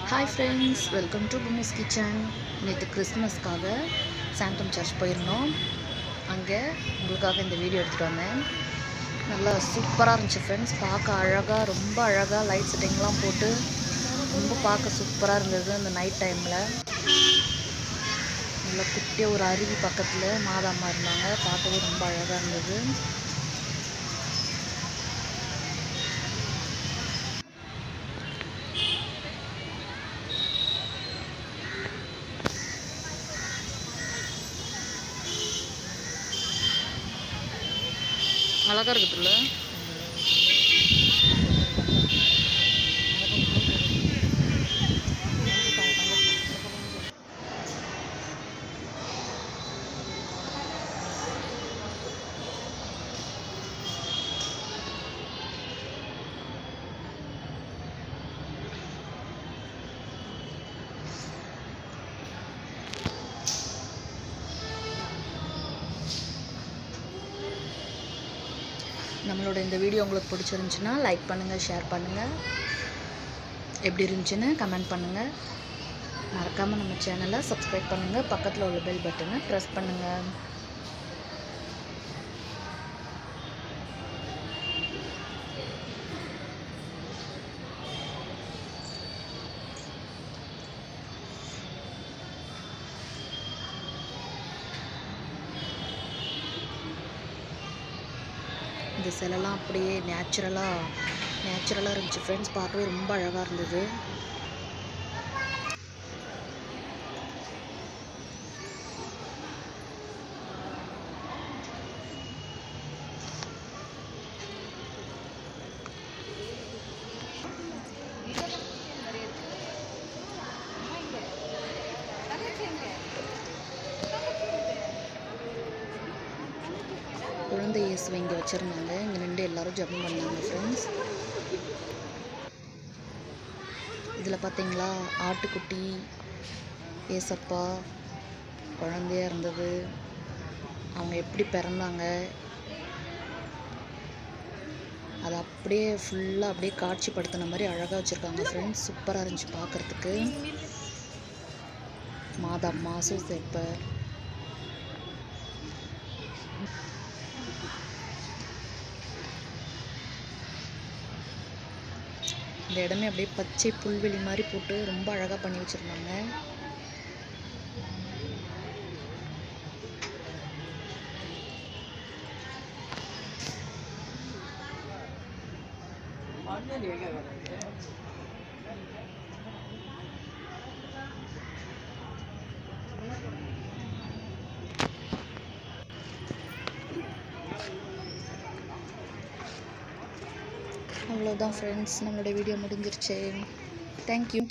hi friends welcome to Bhoomi's kitchen நேற்று கிறிஸ்மஸ்க்காக சாந்தம் சர்ச் போயிருந்தோம் அங்கே உங்களுக்காக இந்த வீடியோ எடுத்துகிட்டு வந்தேன் நல்லா சூப்பராக இருந்துச்சு ஃப்ரெண்ட்ஸ் பார்க்க அழகாக ரொம்ப அழகாக லைட் செட்டிங்லாம் போட்டு ரொம்ப பார்க்க சூப்பராக இருந்தது அந்த நைட் டைமில் நல்லா குட்டியாக ஒரு அருவி பக்கத்தில் மாதாம்மா இருந்தாங்க பார்க்கவே ரொம்ப அழகாக இருந்தது அழகாக இருக்குதுல்ல நம்மளோட இந்த வீடியோ உங்களுக்கு பிடிச்சிருந்துச்சுன்னா லைக் பண்ணுங்கள் ஷேர் பண்ணுங்கள் எப்படி இருந்துச்சுன்னு கமெண்ட் பண்ணுங்கள் மறக்காமல் நம்ம சேனலை சப்ஸ்கிரைப் பண்ணுங்கள் பக்கத்தில் உள்ள பெல் பட்டனை ப்ரெஸ் பண்ணுங்கள் இந்த சிலைலாம் அப்படியே நேச்சுரலாக நேச்சுரலாக இருந்துச்சு ஃப்ரெண்ட்ஸ் பார்க்கவே ரொம்ப அழகாக இருந்தது குழந்தை இயேசுவை இங்கே வச்சுருந்தாங்க இங்கே நின்று எல்லாரும் ஜெபம் பண்ணாங்க ஃப்ரெண்ட்ஸ் இதில் பார்த்தீங்களா ஆட்டுக்குட்டி ஏசப்பா குழந்தையா இருந்தது அவங்க எப்படி பிறந்தாங்க அதை அப்படியே ஃபுல்லாக அப்படியே காட்சிப்படுத்தின மாதிரி அழகாக வச்சுருக்காங்க ஃப்ரெண்ட்ஸ் சூப்பராக இருந்துச்சு பார்க்குறதுக்கு மாதம்மா சூசேப்பர் இந்த இடமே அப்படியே பச்சை புல்வெளி மாதிரி போட்டு ரொம்ப அழகாக பண்ணி வச்சுருந்தாங்க அவ்வளோதான் ஃப்ரெண்ட்ஸ் நம்மளோட வீடியோ முடிஞ்சிருச்சு தேங்க்யூ